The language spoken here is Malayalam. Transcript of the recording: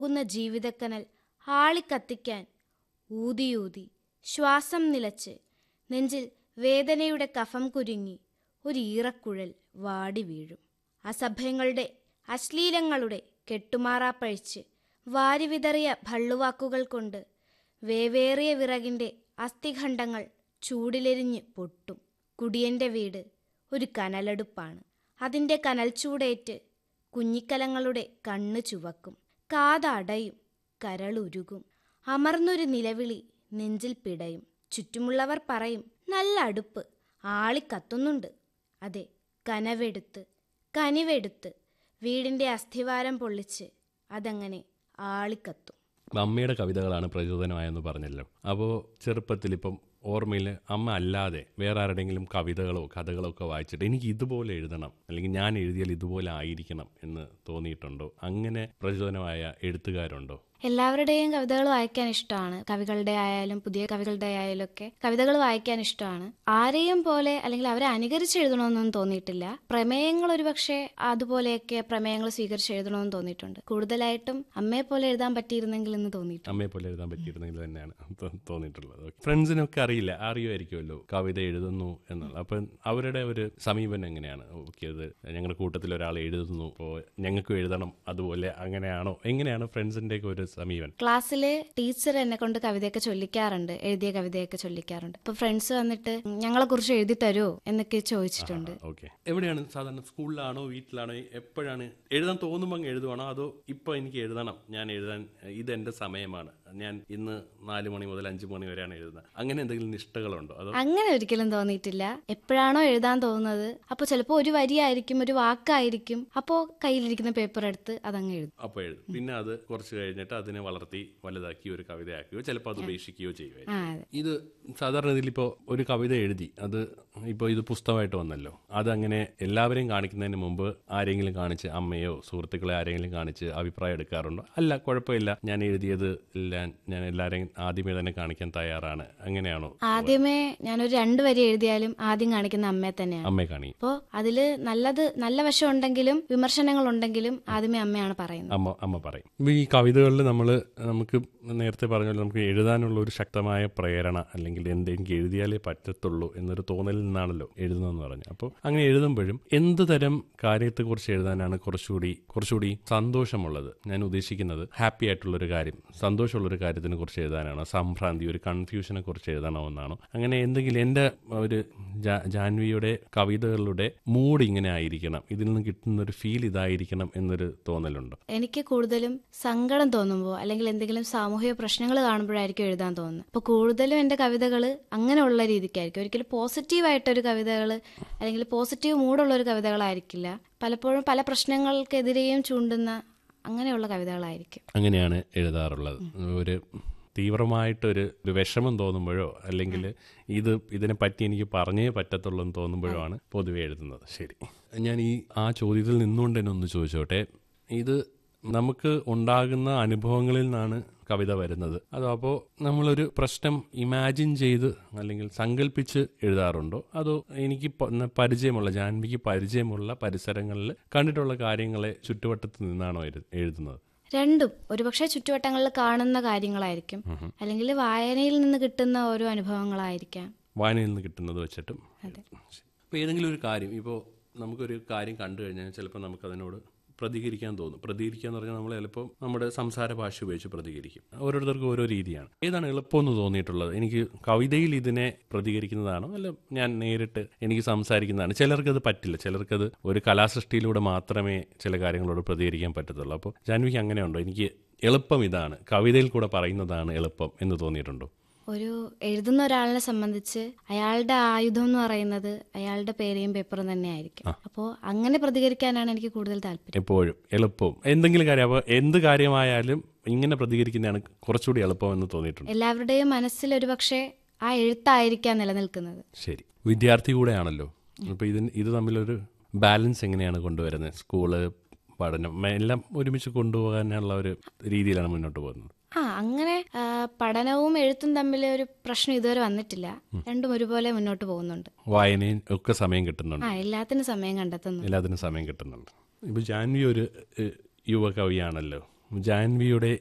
ുന്ന ജീവിതക്കനൽ ആളിക്കത്തിക്കാൻ ഊതിയൂതി ശ്വാസം നിലച്ച് നെഞ്ചിൽ വേദനയുടെ കഫം കുരുങ്ങി ഒരു ഈറക്കുഴൽ വാടി വീഴും അസഭ്യങ്ങളുടെ അശ്ലീലങ്ങളുടെ കെട്ടുമാറാപ്പഴിച്ച് വാരിവിതറിയ ഭള്ളുവാക്കുകൾ കൊണ്ട് വേവേറിയ വിറകിന്റെ അസ്ഥിഖണ്ഡങ്ങൾ ചൂടിലെരിഞ്ഞ് പൊട്ടും കുടിയന്റെ വീട് ഒരു കനലടുപ്പാണ് അതിന്റെ കനൽച്ചൂടേറ്റ് കുഞ്ഞിക്കലങ്ങളുടെ കണ്ണ് ചുവക്കും കാതടയും കരളുരുകും അമർന്നൊരു നിലവിളി നെഞ്ചിൽ പിടയും ചുറ്റുമുള്ളവർ പറയും നല്ല അടുപ്പ് ആളിക്കത്തുന്നുണ്ട് അതെ കനവെടുത്ത് കനിവെടുത്ത് വീടിന്റെ അസ്ഥിവാരം പൊള്ളിച്ച് അതങ്ങനെ ആളിക്കത്തും അമ്മയുടെ കവിതകളാണ് പ്രചോദനമായെന്ന് പറഞ്ഞല്ലോ അപ്പോൾ ചെറുപ്പത്തിൽ ഇപ്പം ഓർമ്മയിൽ അമ്മ അല്ലാതെ വേറെ ആരുടെയെങ്കിലും കവിതകളോ കഥകളോ ഒക്കെ വായിച്ചിട്ട് എനിക്ക് ഇതുപോലെ എഴുതണം അല്ലെങ്കിൽ ഞാൻ എഴുതിയാൽ ഇതുപോലെ ആയിരിക്കണം എന്ന് തോന്നിയിട്ടുണ്ടോ അങ്ങനെ പ്രചോദനമായ എഴുത്തുകാരുണ്ടോ എല്ലാവരുടെയും കവിതകൾ വായിക്കാൻ ഇഷ്ടമാണ് കവികളുടെ ആയാലും പുതിയ കവികളുടെ ആയാലും ഒക്കെ കവിതകൾ വായിക്കാൻ ഇഷ്ടമാണ് ആരെയും പോലെ അല്ലെങ്കിൽ അവരെ അനുകരിച്ച് എഴുതണമെന്നൊന്നും തോന്നിയിട്ടില്ല പ്രമേയങ്ങൾ ഒരുപക്ഷെ അതുപോലെയൊക്കെ പ്രമേയങ്ങൾ സ്വീകരിച്ച് എഴുതണമെന്ന് തോന്നിയിട്ടുണ്ട് കൂടുതലായിട്ടും അമ്മയെ പോലെ എഴുതാൻ പറ്റിയിരുന്നെങ്കിൽ എന്ന് തോന്നിയിട്ടുണ്ട് അമ്മയെ പോലെ എഴുതാൻ പറ്റിയിരുന്നെങ്കിൽ തന്നെയാണ് തോ- തോന്നിയിട്ടുള്ളത് ഫ്രണ്ട്സിനൊക്കെ അറിയില്ല അറിയുമായിരിക്കുമല്ലോ കവിത എഴുതുന്നു എന്നുള്ളത് അപ്പം അവരുടെ ഒരു സമീപനം എങ്ങനെയാണ് ഓക്കെ അത് ഞങ്ങളുടെ കൂട്ടത്തിൽ ഒരാൾ എഴുതുന്നു അപ്പോൾ ഞങ്ങൾക്കും എഴുതണം അതുപോലെ അങ്ങനെയാണോ എങ്ങനെയാണ് ഫ്രണ്ട്സിൻ്റെ ഒക്കെ ഒരു സമീപനം ക്ലാസ്സില് ടീച്ചർ എന്നെ കൊണ്ട് കവിതയൊക്കെ ചൊല്ലിക്കാറുണ്ട് എഴുതിയ കവിതയൊക്കെ ചൊല്ലിക്കാറുണ്ട് അപ്പൊ ഫ്രണ്ട്സ് വന്നിട്ട് ഞങ്ങളെ കുറിച്ച് എഴുതി തരുമോ എന്നൊക്കെ ചോദിച്ചിട്ടുണ്ട് ഓക്കെ എവിടെയാണ് സാധാരണ സ്കൂളിലാണോ വീട്ടിലാണോ എപ്പോഴാണ് എഴുതാൻ തോന്നുമ്പോൾ അങ്ങ് എഴുതുവാണോ അതോ ഇപ്പോൾ എനിക്ക് എഴുതണം ഞാൻ എഴുതാൻ ഇത് എൻ്റെ സമയമാണ് ഞാൻ ഇന്ന് നാല് മണി മുതൽ അഞ്ച് മണി വരെയാണ് എഴുതുന്നത് അങ്ങനെ എന്തെങ്കിലും നിഷ്ഠകളുണ്ടോ അതോ അങ്ങനെ ഒരിക്കലും തോന്നിയിട്ടില്ല എപ്പോഴാണോ എഴുതാൻ തോന്നുന്നത് അപ്പോൾ ചിലപ്പോൾ ഒരു വരിയായിരിക്കും ഒരു വാക്കായിരിക്കും അപ്പോൾ കയ്യിലിരിക്കുന്ന പേപ്പർ എടുത്ത് അതങ്ങ് എഴുതും അപ്പോൾ എഴുതും പിന്നെ അത് കുറച്ച് കഴിഞ്ഞിട്ട് അതിനെ വളർത്തി വലുതാക്കി ഒരു കവിതയാക്കുകയോ ചിലപ്പോൾ അത് ഉപേക്ഷിക്കുകയോ ചെയ്യുമായിരിക്കും ആ അതെ ഇത് സാധാരണ ഇതിലിപ്പോൾ ഒരു കവിത എഴുതി അത് ഇപ്പോൾ ഇത് പുസ്തകമായിട്ട് വന്നല്ലോ അതങ്ങനെ എല്ലാവരെയും കാണിക്കുന്നതിന് മുമ്പ് ആരെങ്കിലും കാണിച്ച് അമ്മയോ സുഹൃത്തുക്കളെ ആരെങ്കിലും കാണിച്ച് അഭിപ്രായം എടുക്കാറുണ്ടോ അല്ല കുഴപ്പമില്ല ഞാൻ എഴുതിയത് എല്ലാം ഞാൻ എല്ലാവരെയും ആദ്യമേ തന്നെ കാണിക്കാൻ തയ്യാറാണ് അങ്ങനെയാണോ ആദ്യമേ ഞാനൊരു രണ്ട് വരി എഴുതിയാലും ആദ്യം കാണിക്കുന്ന അമ്മയെ തന്നെയാണ് അമ്മയെ കാണി അപ്പോൾ അതില് നല്ലത് നല്ല വശം ഉണ്ടെങ്കിലും വിമർശനങ്ങൾ ഉണ്ടെങ്കിലും ആദ്യമേ അമ്മയാണ് പറയുന്നത് അമ്മ അമ്മ പറയും ഇപ്പൊ ഈ കവിതകളിൽ നമ്മൾ നമുക്ക് നേരത്തെ പറഞ്ഞ പോലെ നമുക്ക് എഴുതാനുള്ള ഒരു ശക്തമായ പ്രേരണ അല്ലെങ്കിൽ എന്ത് എനിക്ക് എഴുതിയാലേ പറ്റത്തുള്ളൂ എന്നൊരു തോന്നലിൽ നിന്നാണല്ലോ എഴുതുന്നതെന്ന് പറഞ്ഞു അപ്പോൾ അങ്ങനെ എഴുതുമ്പോഴും എന്ത് തരം കാര്യത്തെക്കുറിച്ച് എഴുതാനാണ് കുറച്ചുകൂടി കുറച്ചുകൂടി സന്തോഷമുള്ളത് ഞാൻ ഉദ്ദേശിക്കുന്നത് ഹാപ്പി ആയിട്ടുള്ള ഒരു കാര്യം സന്തോഷമുള്ള ഒരു കാര്യത്തിനെ കുറിച്ച് എഴുതാനാണോ സംഭ്രാന്തി ഒരു കൺഫ്യൂഷനെ കുറിച്ച് എഴുതണമെന്നാണോ അങ്ങനെ എന്തെങ്കിലും എൻ്റെ ഒരു ജാ- ജാൻവിയുടെ കവിതകളുടെ മൂഡ് ഇങ്ങനെ ആയിരിക്കണം ഇതിൽ നിന്ന് കിട്ടുന്ന ഒരു ഫീൽ ഇതായിരിക്കണം എന്നൊരു തോന്നലുണ്ടോ എനിക്ക് കൂടുതലും സങ്കടം തോന്നുമ്പോൾ അല്ലെങ്കിൽ എന്തെങ്കിലും സാമൂഹിക പ്രശ്നങ്ങൾ കാണുമ്പോഴായിരിക്കും എഴുതാൻ തോന്നുന്നത് അപ്പോൾ കൂടുതലും എൻ്റെ കവിതകൾ അങ്ങനെയുള്ള രീതിക്കായിരിക്കും ഒരിക്കലും പോസിറ്റീവായിട്ടൊരു കവിതകൾ അല്ലെങ്കിൽ പോസിറ്റീവ് മൂഡുള്ള ഒരു കവിതകളായിരിക്കില്ല പലപ്പോഴും പല പ്രശ്നങ്ങൾക്കെതിരെയും ചൂണ്ടുന്ന അങ്ങനെയുള്ള കവിതകളായിരിക്കും അങ്ങനെയാണ് എഴുതാറുള്ളത് ഒരു തീവ്രമായിട്ടൊരു ഒരു വിഷമം തോന്നുമ്പോഴോ അല്ലെങ്കിൽ ഇത് ഇതിനെ പറ്റി എനിക്ക് പറഞ്ഞേ പറ്റത്തുള്ളൂ എന്ന് തോന്നുമ്പോഴോ ആണ് പൊതുവെ എഴുതുന്നത് ശരി ഞാൻ ഈ ആ ചോദ്യത്തിൽ നിന്നുകൊണ്ട് തന്നെ ഒന്ന് ചോദിച്ചോട്ടെ ഇത് നമുക്ക് ഉണ്ടാകുന്ന അനുഭവങ്ങളിൽ നിന്നാണ് കവിത വരുന്നത് അതോ അപ്പോൾ നമ്മളൊരു പ്രശ്നം ഇമാജിൻ ചെയ്ത് അല്ലെങ്കിൽ സങ്കല്പിച്ച് എഴുതാറുണ്ടോ അതോ എനിക്ക് പ- പരിചയമുള്ള ജാൻവിക്ക് പരിചയമുള്ള പരിസരങ്ങളിൽ കണ്ടിട്ടുള്ള കാര്യങ്ങളെ ചുറ്റുവട്ടത്ത് നിന്നാണോ എഴു- എഴുതുന്നത് രണ്ടും ഒരുപക്ഷെ ചുറ്റുവട്ടങ്ങളിൽ കാണുന്ന കാര്യങ്ങളായിരിക്കും അല്ലെങ്കിൽ വായനയിൽ നിന്ന് കിട്ടുന്ന ഓരോ അനുഭവങ്ങളായിരിക്കാം വായനയിൽ നിന്ന് കിട്ടുന്നത് വെച്ചിട്ടും അപ്പോൾ ഏതെങ്കിലും ഒരു കാര്യം ഇപ്പോൾ നമുക്കൊരു കാര്യം കണ്ടു കഴിഞ്ഞാൽ ചിലപ്പോൾ നമുക്കതിനോട് പ്രതികരിക്കാൻ തോന്നും പ്രതികരിക്കുക എന്ന് പറഞ്ഞാൽ നമ്മൾ ചിലപ്പോൾ നമ്മുടെ സംസാര ഭാഷ ഉപയോഗിച്ച് പ്രതികരിക്കും ഓരോരുത്തർക്കും ഓരോ രീതിയാണ് ഏതാണ് എളുപ്പമെന്ന് തോന്നിയിട്ടുള്ളത് എനിക്ക് കവിതയിൽ ഇതിനെ പ്രതികരിക്കുന്നതാണോ അല്ല ഞാൻ നേരിട്ട് എനിക്ക് സംസാരിക്കുന്നതാണ് ചിലർക്കത് പറ്റില്ല ചിലർക്കത് ഒരു കലാസൃഷ്ടിയിലൂടെ മാത്രമേ ചില കാര്യങ്ങളോട് പ്രതികരിക്കാൻ പറ്റത്തുള്ളൂ അപ്പോൾ ജാൻവിക്ക് അങ്ങനെയുണ്ടോ എനിക്ക് എളുപ്പം ഇതാണ് കവിതയിൽ കൂടെ പറയുന്നതാണ് എളുപ്പം എന്ന് തോന്നിയിട്ടുണ്ടോ ഒരു എഴുതുന്ന ഒരാളിനെ സംബന്ധിച്ച് അയാളുടെ ആയുധം എന്ന് പറയുന്നത് അയാളുടെ പേരെയും പേപ്പറും തന്നെ ആയിരിക്കും അപ്പോൾ അങ്ങനെ പ്രതികരിക്കാനാണ് എനിക്ക് കൂടുതൽ താല്പര്യം എപ്പോഴും എളുപ്പവും എന്തെങ്കിലും കാര്യം അപ്പോൾ എന്ത് കാര്യമായാലും ഇങ്ങനെ പ്രതികരിക്കുന്നതാണ് കുറച്ചുകൂടി എളുപ്പം എന്ന് തോന്നിയിട്ടുണ്ട് എല്ലാവരുടെയും മനസ്സിൽ ഒരുപക്ഷെ ആ എഴുത്തായിരിക്കാം നിലനിൽക്കുന്നത് ശരി വിദ്യാർത്ഥി കൂടെയാണല്ലോ അപ്പോൾ ഇതിന് ഇത് തമ്മിലൊരു ബാലൻസ് എങ്ങനെയാണ് കൊണ്ടുവരുന്നത് സ്കൂള് പഠനം എല്ലാം ഒരുമിച്ച് കൊണ്ടുപോകാനുള്ള ഒരു രീതിയിലാണ് മുന്നോട്ട് പോകുന്നത് ആ അങ്ങനെ ആ, പഠനവും എഴുത്തും തമ്മിൽ ഒരു പ്രശ്നം ഇതുവരെ വന്നിട്ടില്ല രണ്ടും ഒരുപോലെ മുന്നോട്ട് പോകുന്നുണ്ട് വായനയും ഒക്കെ സമയം കിട്ടുന്നുണ്ട് ആ എല്ലാത്തിനും സമയം കണ്ടെത്തുന്നു എല്ലാത്തിനും സമയം കിട്ടുന്നുണ്ട് ഇപ്പോൾ ജാൻവി ഒരു ഏഹ്, യുവകവിയാണല്ലോ ജാൻവിയുടെ